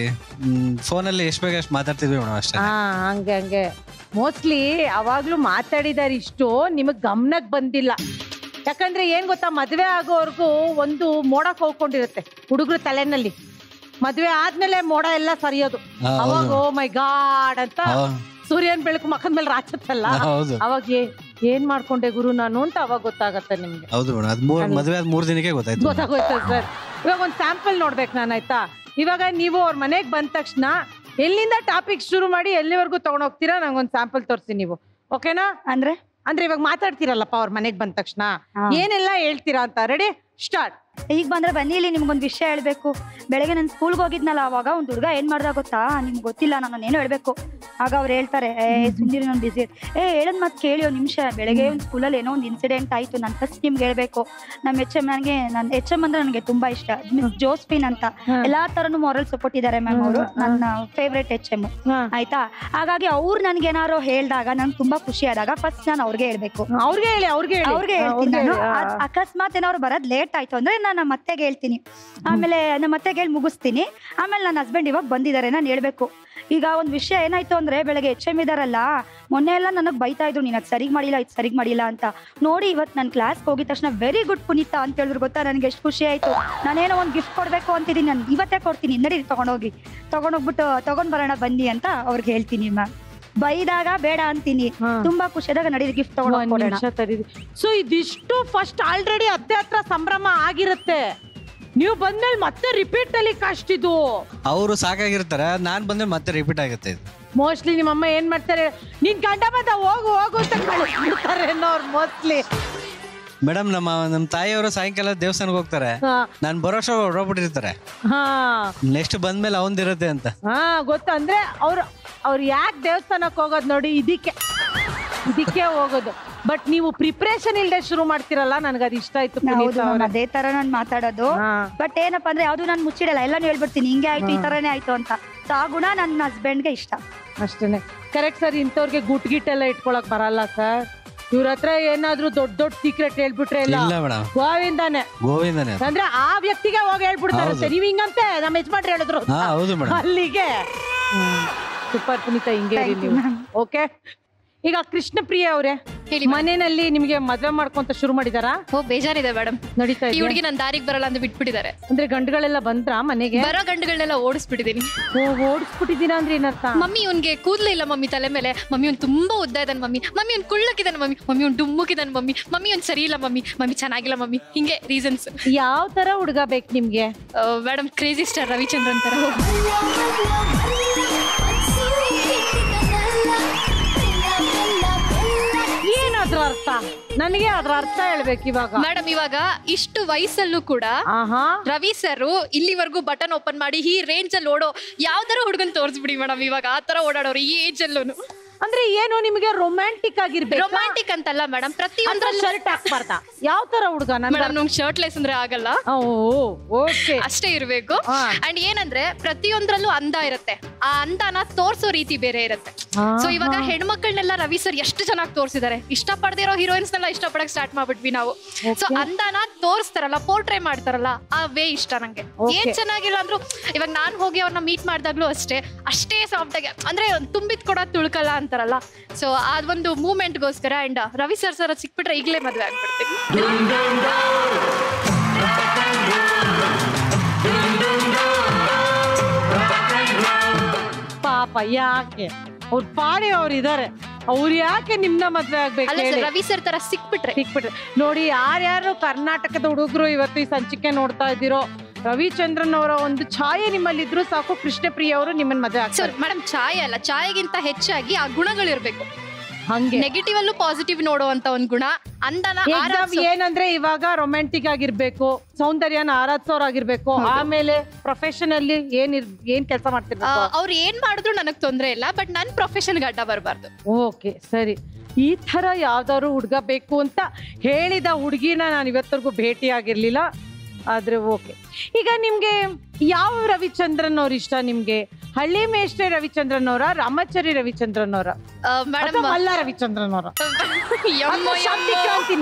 ಫೋನಲ್ಲಿ ಎಷ್ಟು ಬೇಗ ಅಷ್ಟು ಮಾತಾಡ್ತಿದ್ವಿ ಮೇಡಮ್ ಅಷ್ಟೇ ಹಾ ಹಂಗೆ ಹಂಗೆ ಮೋಸ್ಟ್ಲಿ ಅವಾಗ್ಲೂ ಮಾತಾಡಿದಾರೆ ಇಷ್ಟು ನಿಮಗ್ ಗಮನಕ್ ಬಂದಿಲ್ಲ ಯಾಕಂದ್ರೆ ಏನ್ ಗೊತ್ತಾ ಮದ್ವೆ ಆಗೋವರ್ಗು ಒಂದು ಮೋಡ ಹೋಗ್ಕೊಂಡಿರುತ್ತೆ ಹುಡುಗರು ತಲೆನಲ್ಲಿ ಮದ್ವೆ ಆದ್ಮೇಲೆ ಮೋಡ ಎಲ್ಲ ಸರಿಯೋದು ಹಾ, ಅವಾಗ ಹೌದು. ಓ ಮೈ ಗಾಡ್ ಅಂತ ಹಾ, ಸೂರ್ಯನ್ ಬೆಳಕು ಮಖದ ಮೇಲೆ ರಾಚತ್ತಲ್ಲ ಹೌದು ಅವಾಗ ಏ- ಏನ್ ಮಾಡ್ಕೊಂಡೆ ಗುರು ನಾನು ಅಂತ ಅವಾಗ ಗೊತ್ತಾಗತ್ತೆ ನಿಮ್ಗೆ ಹೌದು ಮೇಡಮ್ ಅದ್ ಮೂರ್ ಮದ್ವೆ ಆದ್ ಮೂರ್ ದಿನಕ್ಕೆ ಗೊತ್ತಾಯ್ತು madam. ಗೊತ್ತಾಗೋಯ್ತದೆ ಸರ್ ಇವಾಗ ಒಂದು ಸ್ಯಾಂಪಲ್ ನೋಡ್ಬೇಕು ನಾನು ಆಯ್ತಾ ಇವಾಗ ನೀವು ಅವ್ರ ಮನೆಗೆ ಬಂದ ತಕ್ಷಣ ಎಲ್ಲಿಂದ ಟಾಪಿಕ್ ಶುರು ಮಾಡಿ ಎಲ್ಲಿವರೆಗೂ ತಗೊಂಡೋಗ್ತೀರಾ ನಂಗೊಂದು ಸ್ಯಾಂಪಲ್ ತೋರಿಸಿ ನೀವು ಓಕೆನಾ ಅಂದ್ರೆ ಅಂದ್ರೆ ಇವಾಗ ಮಾತಾಡ್ತೀರಲ್ಲಪ್ಪ ಅವ್ರ ಮನೆಗೆ ಬಂದ ತಕ್ಷಣ ಹಾ. ಏನೆಲ್ಲ ಹೇಳ್ತೀರಾ ಅಂತ ರೆಡಿ ಸ್ಟಾರ್ಟ್ ಈಗ ಬಂದ್ರೆ ಬನ್ನಿ ಇಲ್ಲಿ ನಿಮ್ಗೊಂದು ವಿಷಯ ಹೇಳ್ಬೇಕು ಬೆಳಗ್ಗೆ ನಾನು ಸ್ಕೂಲ್ಗೆ ಹೋಗಿದ್ನಲ್ಲ ಅವಾಗ ಒಂದು ಹುಡುಗ ಏನ್ ಮಾಡ್ದ ಗೊತ್ತಾ ನಿಮ್ಗೆ ಗೊತ್ತಿಲ್ಲ ನಾನು ಏನೋ ಹೇಳ್ಬೇಕು ಆಗ ಅವ್ರು ಹೇಳ್ತಾರೆ ಏ ಸುಂದಿರಿ ನಾನು ಬಿಸಿ ಏ ಹೇಳದ್ ಮತ್ತೆ ಕೇಳಿ ಒಂದು ನಿಮಿಷ ಬೆಳಗ್ಗೆ ಒಂದು ಸ್ಕೂಲಲ್ಲಿ ಏನೋ ಒಂದು ಇನ್ಸಿಡೆಂಟ್ ಆಯ್ತು ನಾನು ಫಸ್ಟ್ ನಿಮ್ಗೆ ಹೇಳ್ಬೇಕು ನಮ್ಮ ಎಚ್ ಎಮ್ ನನಗೆ ನನ್ನ ಎಚ್ ಎಮ್ ಅಂದ್ರೆ ನನಗೆ ತುಂಬಾ ಇಷ್ಟ ಮಿಸ್ ಜೋಸ್ಫಿನ್ ಅಂತ ಹಾ. ಎಲ್ಲಾ ತರನು ಮಾರಲ್ ಸಪೋರ್ಟ್ ಇದ್ದಾರೆ ಮ್ಯಾಮ್ ಅವರು ನನ್ನ ಫೇವ್ರೆಟ್ ಎಚ್ ಎಮ್ ಆಯ್ತಾ ಹಾಗಾಗಿ ಅವ್ರು ನನ್ಗೆ ಏನಾರು ಹೇಳ್ದಾಗ ನಂಗೆ ತುಂಬಾ ಖುಷಿ ಆದಾಗ ಫಸ್ಟ್ ನಾನು ಅವ್ರಿಗೆ ಹೇಳ್ಬೇಕು ಅವ್ರಿಗೆ ಹೇಳಿ ಅವ್ರಿಗೆ ಹೇಳಿ ಅವ್ರಿಗೆ ಹಾ, ಹೇಳ್ತೀನಿ ಅವ್ರಿಗೆ ನಾನು ಹೇಳಿ. ಅದ್ ಅಕಸ್ಮಾತ್ ಏನಾದ್ರು ಬರೋದ್ ಲೇಟ್ ಆಯ್ತು ಅಂದ್ರೆ ನಾನು ನಮ್ಮ ಅತ್ತೆಗೆ ಹೇಳ್ತೀನಿ ಆಮೇಲೆ ನಮ್ಮ ಅತ್ತೆಗೆ ಹೇಳಿ ಮುಗಿಸ್ತೀನಿ ಆಮೇಲೆ ನನ್ನ ಹಸ್ಬೆಂಡ್ ಇವಾಗ ಬಂದಿದ್ದಾರೆ ನಾನು ಹೇಳ್ಬೇಕು ಈಗ ಒಂದ್ ವಿಷಯ ಏನಾಯ್ತು ಅಂದ್ರೆ ಬೆಳಗ್ಗೆ ಎಚ್ ಎಮ್ ಇದಾರಲ್ಲ ಮೊನ್ನೆ ಎಲ್ಲ ನನಗೆ ಬೈತಾ ಇದ್ರು ನೀನು ಅದು ಸರಿಗ್ ಮಾಡಿಲ್ಲ ಇದು ಸರಿಗ್ ಮಾಡಿಲ್ಲ ಅಂತ ನೋಡಿ ಇವತ್ತು ನಾನು ಕ್ಲಾಸ್ಗೆ ಹೋಗಿದ ತಕ್ಷಣ ವೆರಿ ಗುಡ್ ಪುನೀತಾ ಅಂತ ಹೇಳಿದ್ರು ಗೊತ್ತಾ ನನಗೆ ಎಷ್ಟು ಖುಷಿ ಆಯ್ತು ನಾನೇನೋ ಒಂದು ಗಿಫ್ಟ್ ಕೊಡ್ಬೇಕು ಅಂತಿದ್ದೀನಿ ನಾನು ಇವತ್ತೇ ಕೊಡ್ತೀನಿ ನಡಿ ತಗೊಂಡೋಗಿ ತಗೊಂಡೋಗ್ಬಿಟ್ಟು ತಗೊಂಡ್ ಬರೋಣ ಬನ್ನಿ ಅಂತ ಅವ್ರಿಗೆ ಹೇಳ್ತೀನಿ ಮ್ಯಾಮ್ ಬೈದಾಗ ಬೇಡ ಅಂತೀನಿ ಹಾ. ತುಂಬಾ ಖುಷಿ ಆದಾಗ ನಡೀರಿ ಗಿಫ್ಟ್ ಒಂದ್ ತಗೊಂಡೋಗಿ ಕೊಡೋಣ ನಿಮಿಷ ತಡೀರಿ ಸೊ ಇದಿಷ್ಟು ಫಸ್ಟ್ ಆಲ್ರೆಡಿ ಅತ್ತೆ ಹತ್ರ ಸಂಭ್ರಮ ಆಗಿರುತ್ತೆ ನೀವು ಬಂದ್ಮೇಲೆ ಮತ್ತೆ ರಿಪೀಟ್ ಅಲ್ಲಿ ಕಷ್ಟ ಇದು ಅವರು ಸಾಕಾಗಿರ್ತಾರೆ ನಾನ್ ಬಂದ್ರೆ ಮತ್ತೆ ರಿಪೀಟ್ ಆಗುತ್ತೆ ಇದು ಮೋಸ್ಟ್ಲಿ ನಿಮ್ಮಮ್ಮ ಏನ್ ಮಾಡ್ತಾರೆ ನೀನ್ ಗಂಡ ಬಂದ ಹೋಗು ಹೋಗು ಅಂತ ಕಳಿಸ್ಬಿಡ್ತಾರೆ ಅವ್ರು ಮೋಸ್ಟ್ಲಿ ಮೇಡಮ್ ನಮ್ಮ ನಮ್ಮ ತಾಯಿಯವರು ಸಾಯಂಕಾಲ ದೇವಸ್ಥಾನಕ್ಕೆ ಹೋಗ್ತಾರೆ ನಾನ್ ಬರೋಷ್ಟು ಹೊರಬಿಟ್ಟಿರ್ತಾರೆ ಹಾ ನೆಕ್ಸ್ಟ್ ಬಂದ್ಮೇಲೆ ಅವಂದಿರುತ್ತೆ ಅಂತ ಹಾ ಗೊತ್ತು ಅಂದ್ರೆ ಅವ್ರು ಅವ್ರು ಯಾಕೆ ದೇವಸ್ಥಾನಕ್ಕೆ ಹೋಗೋದು ನೋಡಿ ಇದಕ್ಕೆ ಇದಕ್ಕೆ ಹೋಗೋದು ಬಟ್ ನೀವು ಪ್ರಿಪ್ರೇಷನ್ ಇಲ್ದೆ ಶುರು ಮಾಡ್ತಿರಲ್ಲ ನನಗೆ ಅದು ಇಷ್ಟ ಆಯ್ತು ಹೌದು ಪುನೀತ್ ಮ್ಯಾಮ್, ಅವ್ರೆ. ಅದೇ ತರ ನಾನು ಮಾತಾಡೋದು ಹಾ. ಬಟ್ ಏನಪ್ಪಾ ಅಂದ್ರೆ ಯಾವ್ದು ನಾನು ಮುಚ್ಚಿಡಲ್ಲ ಎಲ್ಲಾನು ಹೇಳ್ಬಿಡ್ತೀನಿ ಹಿಂಗೆ ಆಯ್ತು ಈ ತರನೇ ಆಯ್ತು ಅಂತ So ಆ ಗುಣ ನನ್ನ ಹಸ್ಬೆಂಡ್ಗೆ ಇಷ್ಟ ಅಷ್ಟೇನೆ ಕರೆಕ್ಟ್ ಸರ್ ಇಂಥವ್ರಿಗೆ ಗುಟ್ ಗಿಟ್ ಎಲ್ಲ ಇಟ್ಕೊಳಕ್ ಬರಲ್ಲ ಸರ್ ಇವ್ರ ಹತ್ರ ಏನಾದ್ರೂ ದೊಡ್ಡ ದೊಡ್ಡ ಸೀಕ್ರೆಟ್ ಹೇಳ್ಬಿಟ್ರೆ ಎಲ್ಲ ಇಲ್ಲ ಮೇಡಮ್ ಗೋವಿಂದಾನೆ ಗೋವಿಂದನೇ ಅದು. ಅಂದ್ರೆ ಆ ವ್ಯಕ್ತಿಗೆ ಹೋಗಿ ಹೇಳ್ಬಿಡ್ತಾರೆ ಹೌದು. ಸರ್ ನೀವ್ ಹಿಂಗಂತೆ ನಮ್ಮ ಯಜಮಾನ್ರು ಹೇಳಿದ್ರು ಅಂತ. ಹಾ ಹೌದು ಮೇಡಮ್ ಅಲ್ಲಿಗೆ ಸೂಪರ್ ಪುನೀತ ಹಿಂಗೆ Thank you, ನೀವು ma'am. ಓಕೆ ಈಗ ಕೃಷ್ಣ ಪ್ರಿಯ ಅವ್ರೆ ಹೇಳಿ madam. ಮನೆಯಲ್ಲಿ ನಿಮ್ಗೆ ಮದ್ವೆ ಮಾಡ್ಕೊಂತ ಶುರು ಮಾಡಿದಾರಾ ಓ ಬೇಜಾರಿದೆ ಮೇಡಮ್ ನಡೀತಾ ಈ ಇದೆ ಹುಡುಗಿ ನನ್ ದಾರಿಗೆ ಬರಲ್ಲ ಅಂತ ಬಿಟ್ಬಿಟ್ಟಿದ್ದಾರೆ ಅಂದ್ರೆ ಗಂಡುಗಳೆಲ್ಲ ಬಂದ್ರಾ ಮನೆಗೆ ಬರೋ ಗಂಡುಗಳನ್ನೆಲ್ಲ ಓಡಿಸ್ಬಿಟ್ಟಿದೀನಿ ಓ ಓಡಿಸ್ಬಿಟ್ಟಿದ್ದೀರಾ ಅಂದ್ರೆ ಏನರ್ಥ ಮಮ್ಮಿ ಇವ್ನ್ಗೆ ಕೂದ್ಲೇ ಇಲ್ಲ ಮಮ್ಮಿ ತಲೆ ಮೇಲೆ ಮಮ್ಮಿ ಅವ್ನ್ ತುಂಬಾ ಉದ್ದ ಇದ್ದಾನೆ ಮಮ್ಮಿ ಮಮ್ಮಿ ಅವ್ನ್ ಕುಳ್ಳಕ್ಕಿದ್ದಾನೆ ಮಮ್ಮಿ ಮಮ್ಮಿ ಅವ್ನ್ ಡುಮ್ಮಕ್ಕಿದ್ದಾನೆ ಮಮ್ಮಿ ಮಮ್ಮಿ ಅವ್ನ್ ಸರಿ ಇಲ್ಲ ಮಮ್ಮಿ ಮಮ್ಮಿ ಚೆನ್ನಾಗಿಲ್ಲ ಮಮ್ಮಿ ಹಿಂಗೆ ರೀಸನ್ಸ್ ಯಾವ ತರ ಹುಡುಗ ಬೇಕು ನಿಮ್ಗೆ ಮೇಡಮ್ ಕ್ರೇಜಿ ಸ್ಟಾರ್ ರವಿಚಂದ್ರನ್ ತರ ಏನ್ ಅದ್ರ ಅರ್ಥ ನನಗೆ ಅದ್ರ ಅರ್ಥ ಹೇಳ್ಬೇಕು ಇವಾಗ ಮೇಡಮ್ ಇವಾಗ ಇಷ್ಟು ವಯಸ್ಸಲ್ಲೂ ಕೂಡ ಆಹಾ ರವಿ ಸರ್ ಇಲ್ಲಿವರೆಗೂ ಬಟನ್ ಓಪನ್ ಮಾಡಿ ಈ ರೇಂಜ್ ಅಲ್ಲಿ ಓಡೋ ಯಾವ್ದಾರ ಹುಡುಗನ್ ತೋರಿಸ್ಬಿಡಿ ಮೇಡಮ್ ಇವಾಗ ಆ ತರ ಓಡಾಡೋರು ಈ ಏಜ್ ಅಲ್ಲೂ ಅಂದ್ರೆ ಏನು ನಿಮ್ಗೆ ರೊಮ್ಯಾಂಟಿಕ್ ಆಗಿರ್ಬೇಕು ರೊಮ್ಯಾಂಟಿಕ್ ಅಂತಲ್ಲ ಮೇಡಮ್ ಪ್ರತಿಯೊಂದ್ರಲ್ಲೂ ಶರ್ಟ್ ಹಾಕ್ಬಾರ್ದ ಯಾವ ತರ ಹುಡುಗ ಮೇಡಮ್ ನಮ್ಗೆ ಶರ್ಟ್ಲೆಸ್ ಅಂದ್ರೆ ಆಗಲ್ಲ ಓಕೆ ಅಷ್ಟೇ ಇರಬೇಕು ಹಾ. ಅಂಡ್ ಏನಂದ್ರೆ ಪ್ರತಿಯೊಂದ್ರಲ್ಲೂ ಅಂದ ಇರುತ್ತೆ ಆ ಅಂದನ ತೋರ್ಸೋ ರೀತಿ ಬೇರೆ ಇರುತ್ತೆ ಸೊ ಇವಾಗ ಹೆಣ್ಮಕ್ಳನ್ನೆಲ್ಲ ರವಿ ಸರ್ ಎಷ್ಟು ಚೆನ್ನಾಗಿ ತೋರಿಸಿದ್ದಾರೆ ಇಷ್ಟಪಡದೇ ಇರೋ ಹೀರೋಯಿನ್ಸ್ ನೆಲ್ಲ ಇಷ್ಟಪಡಕ್ ಸ್ಟಾರ್ಟ್ ಮಾಡ್ಬಿಟ್ವಿ ನಾವು ಸೊ ಅಂದನ ತೋರಿಸ್ತಾರಲ್ಲ ಪೋರ್ಟ್ರೇ ಮಾಡ್ತಾರಲ್ಲ ಆ ವೇ ಇಷ್ಟ ನಂಗೆ Okay. ಏನ್ ಚೆನ್ನಾಗಿಲ್ಲ ಅಂದ್ರು ಇವಾಗ ನಾನ್ ಹೋಗಿ ಅವ್ರನ್ನ ಮೀಟ್ ಮಾಡಿದಾಗ್ಲೂ ಅಷ್ಟೇ ಅಷ್ಟೇ ಸಾಫ್ಟ್ ಆಗಿ ಅಂದ್ರೆ ತುಂಬಿದ್ ಕೂಡ ತುಳ್ಕಲ್ಲ ಅಂತಾರಲ್ಲ ಸೊ ಅದೊಂದು ಮೂಮೆಂಟ್ಗೋಸ್ಕರ ಅಂಡ್ ರವಿ ಸರ್ ಸರ್ ಸಿಕ್ಬಿಟ್ರೆ ಈಗಲೇ ಮದ್ವೆ ಆಗ್ಬಿಡ್ತೀನಿ ಪಾಪ ಯಾಕೆ ಅವ್ರ ಪಾಡಿ ಅವ್ರು ಇದಾರೆ ಅವ್ರು ಯಾಕೆ ನಿಮ್ನ ಮದ್ವೆ ಆಗ್ಬೇಕು ಅಲ್ಲ ಹೇಳಿ ಸರ್ ರವಿ ಸರ್ ತರ ಸಿಕ್ಬಿಟ್ರೆ ಸಿಕ್ಬಿಟ್ರೆ ನೋಡಿ ಯಾರ್ಯಾರು ಕರ್ನಾಟಕದ ಹುಡುಗರು ಇವತ್ತು ಈ ಸಂಚಿಕೆ ನೋಡ್ತಾ ಇದ್ದೀರೋ ರವಿಚಂದ್ರನ್ ಅವರ ಒಂದು ಛಾಯೆ ನಿಮ್ಮಲ್ಲಿ ಇದ್ರು ಸಾಕು ಕೃಷ್ಣಪ್ರಿಯ ಅವರು ನಿಮ್ಮನ್ನ ಮದ್ವೆ ಆಗ್ತಾರೆ ಸರ್ ಮೇಡಮ್ ಚಾಯ್ ಅಲ್ಲ ಚಾಯ್ಗಿಂತ ಹೆಚ್ಚಾಗಿ ಆ ಗುಣಗಳಿರ್ಬೇಕು ಹಂಗೆ ನೆಗೆಟಿವ್ ಅಲ್ಲೂ ಪಾಸಿಟಿವ್ ನೋಡುವಂತ ಒಂದ್ ಗುಣ ಅಂದನ ಎಕ್ಸಾಮ್ ಆರಾಧ್ಸೋ- ಏನಂದ್ರೆ ಇವಾಗ ರೊಮ್ಯಾಂಟಿಕ್ ಆಗಿರ್ಬೇಕು ಸೌಂದರ್ಯನ ಆರಾಧಿಸೋರಾಗಿರ್ಬೇಕು ಆಮೇಲೆ ಪ್ರೊಫೆಷನ್ ಅಲ್ಲಿ ಏನ್ ಇರ್- ಏನ್ ಕೆಲಸ ಆ, ಮಾಡ್ತಿರ್ಬೇಕು ಅವ್ರು ಏನ್ ಮಾಡಿದ್ರು ನನಗ್ ತೊಂದ್ರೆ ಇಲ್ಲ ಬಟ್ ನನ್ ಪ್ರೊಫೆಷನ್ ಅಡ್ಡ ಬರಬಾರ್ದು ಓಕೆ ಸರಿ ಈ ತರ ಯಾವ್ದಾದ್ರು ಹುಡುಗ ಬೇಕು ಅಂತ ಹೇಳಿದ ಹುಡುಗಿನ ನಾನು ಇವತ್ತರೆಗೂ ಭೇಟಿ ಆಗಿರ್ಲಿಲ್ಲ ಆದ್ರೆ ಓಕೆ ಈಗ ನಿಮ್ಗೆ ಯಾವ ರವಿಚಂದ್ರನ್ ಅವ್ರ ಇಷ್ಟ ನಿಮ್ಗೆ ಹಳ್ಳಿ ಮೇಷ್ಟ್ರೆ ರವಿಚಂದ್ರನ್ ಅವರ ರಾಮಾಚಾರಿ ರವಿಚಂದ್ರನ್ ಅವರ ಮೇಡಮ್ ಮಲ್ಲ ರವಿಚಂದ್ರನ್ ಅವರ ಯಮ್ಮ ಶಾಂತಿ ಯಮ್ಮ. ಕ್ರಾಂತಿನ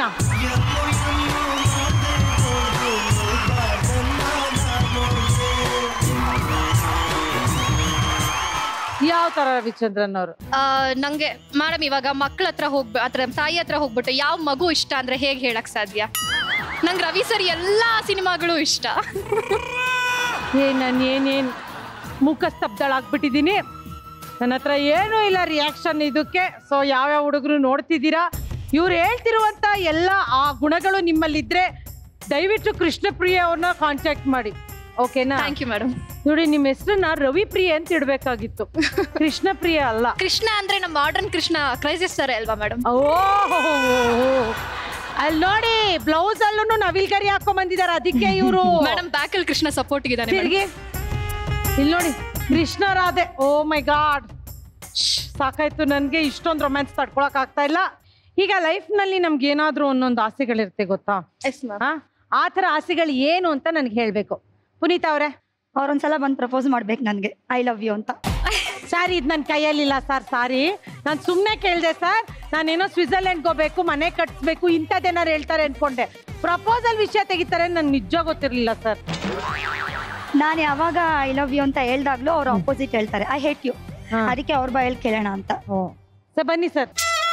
ಯಾವ ತರ ರವಿಚಂದ್ರನ್ ಅವರು ಆ, ನಂಗೆ ಮೇಡಮ್ ಇವಾಗ ಮಕ್ಳ ಹತ್ರ ಹೋಗ್ಬ ಹತ್ರ ತಾಯಿ ಹತ್ರ ಹೋಗ್ಬಿಟ್ಟು ಯಾವ ಮಗು ಇಷ್ಟ ಅಂದ್ರೆ ಹೇಗ್ ಹೇಳಕ್ ಸಾಧ್ಯ ನಂಗೆ ರವಿ ಸರ್ ಎಲ್ಲಾ ಸಿನಿಮಾಗಳು ಇಷ್ಟ ಏನ್ ನಾನು ಏನೇನ್ ಮುಖ ಸ್ತಬ್ಧಳಾಗ್ಬಿಟ್ಟಿದ್ದೀನಿ ನನ್ನ ಹತ್ರ ಏನೂ ಇಲ್ಲ ರಿಯಾಕ್ಷನ್ ಇದಕ್ಕೆ ಸೊ ಯಾವ್ಯಾವ ಹುಡುಗರು ನೋಡ್ತಿದ್ದೀರಾ ಇವ್ರು ಹೇಳ್ತಿರುವಂತ ಎಲ್ಲ ಆ ಗುಣಗಳು ನಿಮ್ಮಲ್ಲಿದ್ರೆ ದಯವಿಟ್ಟು ಕೃಷ್ಣಪ್ರಿಯ ಅವ್ರನ್ನ ಕಾಂಟ್ಯಾಕ್ಟ್ ಮಾಡಿ ಓಕೆನಾ ಥ್ಯಾಂಕ್ ಯು ಮೇಡಮ್ ನೋಡಿ ನಿಮ್ಮ ಹೆಸರನ್ನ ರವಿಪ್ರಿಯ ಅಂತ ಇಡ್ಬೇಕಾಗಿತ್ತು ಕೃಷ್ಣಪ್ರಿಯ ಅಲ್ಲ ಕೃಷ್ಣ ಅಂದ್ರೆ ನಮ್ಮ ಮಾಡರ್ನ್ ಕೃಷ್ಣ ಕ್ರೈಸಿಸ್ ಸರ್ ಅಲ್ವಾ ಮೇಡಮ್ ಓ ಅಲ್ಲಿ ನೋಡಿ ಬ್ಲೌಸ್ ಅಲ್ಲೂ ನವಿಲ್ಗರಿ ಹಾಕೊಂಡ್ ಬಂದಿದ್ದಾರೆ ಅದಕ್ಕೆ ಇವರು ಮೇಡಮ್ ಬ್ಯಾಕ್ ಅಲ್ಲಿ ಕೃಷ್ಣ ಸಪೋರ್ಟ್ ಇದ್ದಾನೆ madam. ತಿರ್ಗಿ ಇಲ್ಲಿ ನೋಡಿ Krishna Radhe oh my god ಸಾಕಾಯ್ತು ನನಗೆ ಇಷ್ಟೊಂದು ರೊಮ್ಯಾನ್ಸ್ ತಡ್ಕೊಳಕ್ ಆಗ್ತಾ ಇಲ್ಲ ಈಗ ಲೈಫ್ನಲ್ಲಿ ನಮ್ಗೆ ಏನಾದ್ರೂ ಒಂದೊಂದು ಆಸೆಗಳಿರುತ್ತೆ ಗೊತ್ತಾ Yes, ma'am. ಆ? ಆ ಥರ ಆಸೆಗಳು ಏನು ಅಂತ ನನಗೆ ಹೇಳಬೇಕು ಪುನೀತ್ ಅವರೇ ಅವ್ರೊಂದ್ಸಲ ಬಂದು ಪ್ರಪೋಸ್ ಮಾಡ್ಬೇಕು ನನಗೆ ಐ ಲವ್ ಯು ಅಂತ ಸರ್ ಇದು ನನ್ನ ಕೈಯಲ್ಲಿಲ್ಲ ಸರ್ ಸಾರಿ ನಾನು ಸುಮ್ಮನೆ ಕೇಳಿದೆ ಸರ್ ನಾನೇನೋ ಸ್ವಿಟ್ಜರ್ಲೆಂಡ್ಗೆ ಹೋಗ್ಬೇಕು ಮನೆ ಕಟ್ಸ್ಬೇಕು ಇಂಥದ್ದೇನಾರು ಹೇಳ್ತಾರೆ ಅನ್ಕೊಂಡೆ ಪ್ರಪೋಸಲ್ ವಿಷಯ ತೆಗಿತಾರೆ ನನ್ಗೆ ನಿಜ ಗೊತ್ತಿರಲಿಲ್ಲ ಸರ್ ನಾನು ಯಾವಾಗ ಐ ಲವ್ ಯು ಅಂತ ಹೇಳ್ದಾಗ್ಲೂ ಅವ್ರು ಆಪೋಸಿಟ್ ಹೇಳ್ತಾರೆ ಐ ಹೇಟ್ ಯು ಹಾ. ಅದಕ್ಕೆ ಅವ್ರ ಬಾಯಲ್ಲಿ ಕೇಳೋಣ ಅಂತ ಓ ಸರ್ ಬನ್ನಿ ಸರ್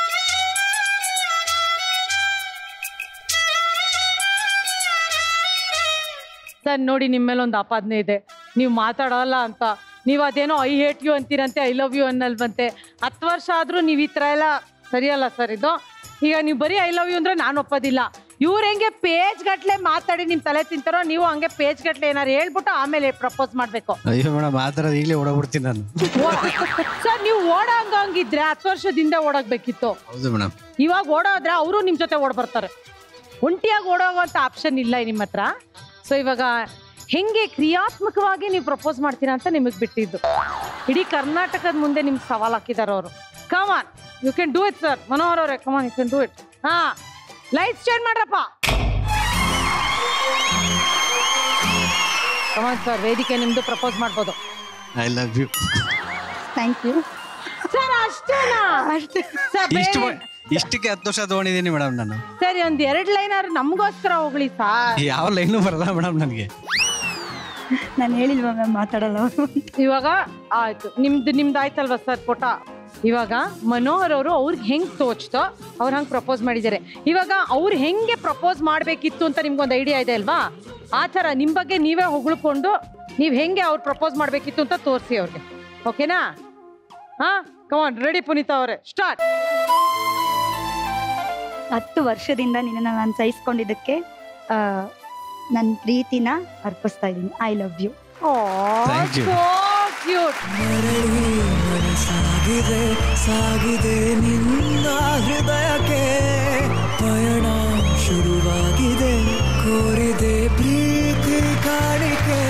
ಸರ್ ನೋಡಿ ನಿಮ್ಮ ಮೇಲೆ ಒಂದು ಆಪಾದನೆ ಇದೆ ನೀವು ಮಾತಾಡಲ್ಲ ಅಂತ ನೀವು ಅದೇನೋ ಐ ಹೇಟ್ ಯು ಅಂತೀರಂತೆ ಐ ಲವ್ ಯು ಅನ್ನಲ್ವಂತೆ ಹತ್ತು ವರ್ಷ ಆದರೂ ನೀವು ಈ ಥರ ಎಲ್ಲ ಸರಿಯಲ್ಲ ಸರ್ ಇದು ಈಗ ನೀವು ಬರೀ ಐ ಲವ್ ಯು ಅಂದ್ರೆ ನಾನು ಒಪ್ಪೋದಿಲ್ಲ ಇವ್ರು ಹೆಂಗೆ ಪೇಜ್ ಗಟ್ಲೆ ಮಾತಾಡಿ ನಿಮ್ಮ ತಲೆ ತಿಂತಾರೋ ನೀವು ಹಂಗೆ ಪೇಜ್ ಗಟ್ಲೆ ಏನಾರು ಹೇಳ್ಬಿಟ್ಟು ಆಮೇಲೆ ಪ್ರಪೋಸ್ ಮಾಡಬೇಕು ಅಯ್ಯೋ ಮೇಡಮ್ ಆ ಥರ ಈಗಲೇ ಓಡೋಗ್ಬಿಡ್ತೀನಿ ನಾನು ಸರ್ ನೀವು ಓಡೋಂಗಿದ್ರೆ ಹತ್ತು ವರ್ಷದಿಂದ ಓಡೋಗ್ಬೇಕಿತ್ತು ಹೌದು ಮೇಡಮ್ ಇವಾಗ ಓಡೋದ್ರೆ ಅವರು ನಿಮ್ಮ ಜೊತೆ ಓಡ್ ಬರ್ತಾರೆ ಒಂಟಿಯಾಗಿ ಓಡೋಗುವಂಥ ಆಪ್ಷನ್ ಇಲ್ಲ ನಿಮ್ಮ ಹತ್ರ ಸೊ ಇವಾಗ ಹೆಂಗೆ ಕ್ರಿಯಾತ್ಮಕವಾಗಿ ನೀವು ಪ್ರಪೋಸ್ ಮಾಡ್ತೀರಾ ಅಂತ ನಿಮಗೆ ಬಿಟ್ಟಿದ್ದು ಇಡೀ ಕರ್ನಾಟಕದ ಮುಂದೆ ನಿಮ್ಗೆ ಸವಾಲ್ ಹಾಕಿದ್ದಾರೆ ಅವರು come on you can do it sir Manohar ಅವರೇ come on you can do it ಹಾ ಲೈಟ್ಸ್ ಚೇಂಜ್ ಮಾಡ್ರಪ್ಪ ಕಮಾನ್ ಸರ್ ವೇದಿಕೆ ನಿಮ್ದು ಪ್ರಪೋಸ್ ಮಾಡ್ಬೋದು I love you thank you sir ಅಷ್ಟೇನಾ ಸರ್ ಇಷ್ಟು ಬೇರೆ- ಇಷ್ಟಕ್ಕೆ ಹತ್ತು ವರ್ಷ ತಗೊಂಡಿದ್ದೀನಿ ಮೇಡಮ್ ನಾನು ಸರಿ ಒಂದ್ ಎರಡ್ ಲೈನ್ ಆದ್ರೂ ನಮಗೋಸ್ಕರ ಹೋಗ್ಲಿ ಸಾರ್ ಯಾವ ಲೈನು ಬರಲ್ಲ ಮೇಡಮ್ ನನಗೆ ನಾನು ಹೇಳಿಲ್ವಾ ಮ್ಯಾಮ್ ಮಾತಾಡಲ್ಲ ಅವರು ಇವಾಗ ಆಯ್ತು ನಿಮ್ದು ನಿಮ್ದು ಆಯ್ತಲ್ವಾ ಸರ್ ಪುಟ ಇವಾಗ ಮನೋಹರ್ ಅವರು ಅವ್ರಿಗೆ ಹೆಂಗ್ ತೋಚ್ತೋ ಅವ್ರು ಹಂಗೆ ಪ್ರಪೋಸ್ ಮಾಡಿದ್ದಾರೆ ಇವಾಗ ಅವ್ರು ಹೆಂಗೆ ಪ್ರಪೋಸ್ ಮಾಡಬೇಕಿತ್ತು ಅಂತ ನಿಮ್ಗೊಂದು ಐಡಿಯಾ ಇದೆ ಅಲ್ವಾ ಆ ಥರ ನಿಮ್ಮ ಬಗ್ಗೆ ನೀವೇ ಹೊಗಳ್ಕೊಂಡು ನೀವು ಹೆಂಗೆ ಅವ್ರು ಪ್ರಪೋಸ್ ಮಾಡಬೇಕಿತ್ತು ಅಂತ ತೋರಿಸಿ ಅವ್ರಿಗೆ ಓಕೆನಾ ಹಾ ಕಮಾನ್ ರೆಡಿ ಪುನೀತಾ ಅವರೇ ಸ್ಟಾರ್ಟ್ ಹತ್ತು ವರ್ಷದಿಂದ ನಿನ್ನನ್ನು ನಾನು ಸಹಿಸ್ಕೊಂಡಿದ್ದಕ್ಕೆ ನನ್ನ ಪ್ರೀತಿನ ಅರ್ಪಿಸ್ತಾ ಇದ್ದೀನಿ I love you Thank you. So cute ಮರಳಿ ಮನಸಾಗಿದೆ ಸಾಗಿದೆ ನಿನ್ನ ಹೃದಯಕ್ಕೆ ಪಯಣ ಶುರುವಾಗಿದೆ ಕೋರಿದೆ ಪ್ರೀತಿ ಕಾಣಿಕೆ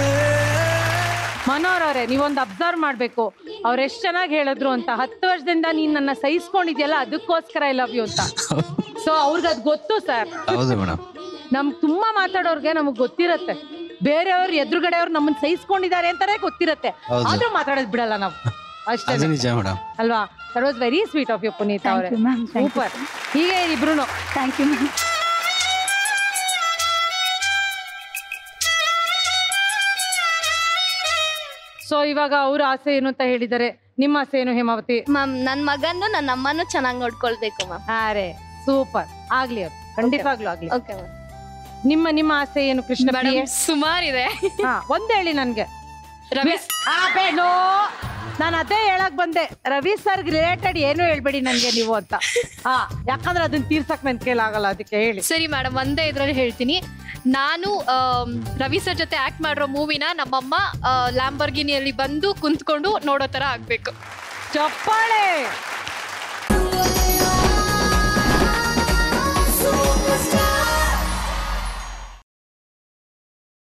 ಮನೋಹರ್ ಅವರೇ ನೀವೊಂದು ಅಬ್ಸರ್ವ್ ಮಾಡಬೇಕು ಅವ್ರು ಎಷ್ಟು ಚೆನ್ನಾಗಿ ಹೇಳಿದ್ರು ಅಂತ ಹತ್ತು ವರ್ಷದಿಂದ ನೀನ್ ನನ್ನ ಸಹಿಸ್ಕೊಂಡಿದ್ಯಲ್ಲ ಅದಕ್ಕೋಸ್ಕರ ಐ ಲವ್ ಯು ಅಂತ ಸೊ ಅವ್ರಿಗೆ ಅದು ಗೊತ್ತು ಸರ್ ಹೌದು ಮೇಡಮ್ ನಮ್ಗೆ ತುಂಬಾ ಮಾತಾಡೋರ್ಗೆ ನಮಗ್ ಗೊತ್ತಿರತ್ತೆ ಬೇರೆಯವ್ರು ಎದುರುಗಡೆಯವ್ರು ನಮ್ಮನ್ನ ಸಹಿಸ್ಕೊಂಡಿದ್ದಾರೆ ಅಂತಾನೆ ಗೊತ್ತಿರತ್ತೆ ಹೌದು. ಆದ್ರೂ ಮಾತಾಡೋದ್ ಬಿಡಲ್ಲ ನಾವು ಅಷ್ಟೇ ಅದು ನಿಜ ಮೇಡಮ್ ಅಲ್ವಾ that was very sweet of you Puneeth thank ಅವರೇ you ma'am thank you super ಹೀಗೆ ಇಬ್ರು ಥ್ಯಾಂಕ್ ಯು ಮ್ಯಾಮ್ ಸೊ ಇವಾಗ ಅವ್ರ ಆಸೆ ಏನು ಅಂತ ಹೇಳಿದ್ದಾರೆ ನಿಮ್ಮ ಆಸೆ ಏನು ಹೇಮಾವತಿ ಮ್ಯಾಮ್ ನನ್ ಮಗನ್ನು ನನ್ನ ಅಮ್ಮನು ಚೆನ್ನಾಗಿ ನೋಡ್ಕೊಳ್ಬೇಕು ಮ್ಯಾಮ್ ಅರೆ ಸೂಪರ್ ಆಗ್ಲಿ ಅವ್ರು ಖಂಡಿತವಾಗ್ಲೂ ಆಗ್ಲಿ ಓಕೆ ಮ್ಯಾಮ್ ನಿಮ್ಮ ನಿಮ್ಮ ಆಸೆ ಏನು ಕೃಷ್ಣ ಪ್ರಿಯೆ? ಮೇಡಮ್ ಸುಮಾರಿದೆ ಹಾ ಒಂದ್ ಹೇಳಿ ನನ್ಗೆ ರವಿ ಆ ಬೇಡ ನಾನು ಅದೇ ಹೇಳಕ್ ಬಂದೆ ರವಿ ಸರ್ ರಿಲೇಟೆಡ್ ಏನು ಹೇಳ್ಬೇಡಿ ನನ್ಗೆ ನೀವು ಅಂತ ಹಾ ಯಾಕಂದ್ರೆ ಅದನ್ನ ತೀರ್ಸಕ್ ನನ್ ಕೈಲಾಗಲ್ಲ ಅದಕ್ಕೆ ಹೇಳಿ ಸರಿ ಮೇಡಮ್ ಒಂದೇ ಇದ್ರಲ್ಲಿ ಹೇಳ್ತೀನಿ ನಾನು ಆಮ್, ರವಿ ಸರ್ ಜೊತೆ ಆಕ್ಟ್ ಮಾಡಿರೋ ಮೂವಿನ ನಮ್ಮಮ್ಮ ಲ್ಯಾಂಬರ್ಗಿನಿಯಲ್ಲಿ ಬಂದು ಕುಂತ್ಕೊಂಡು ನೋಡೋ ತರ ಆಗ್ಬೇಕು ಚಪ್ಪಾಳೆ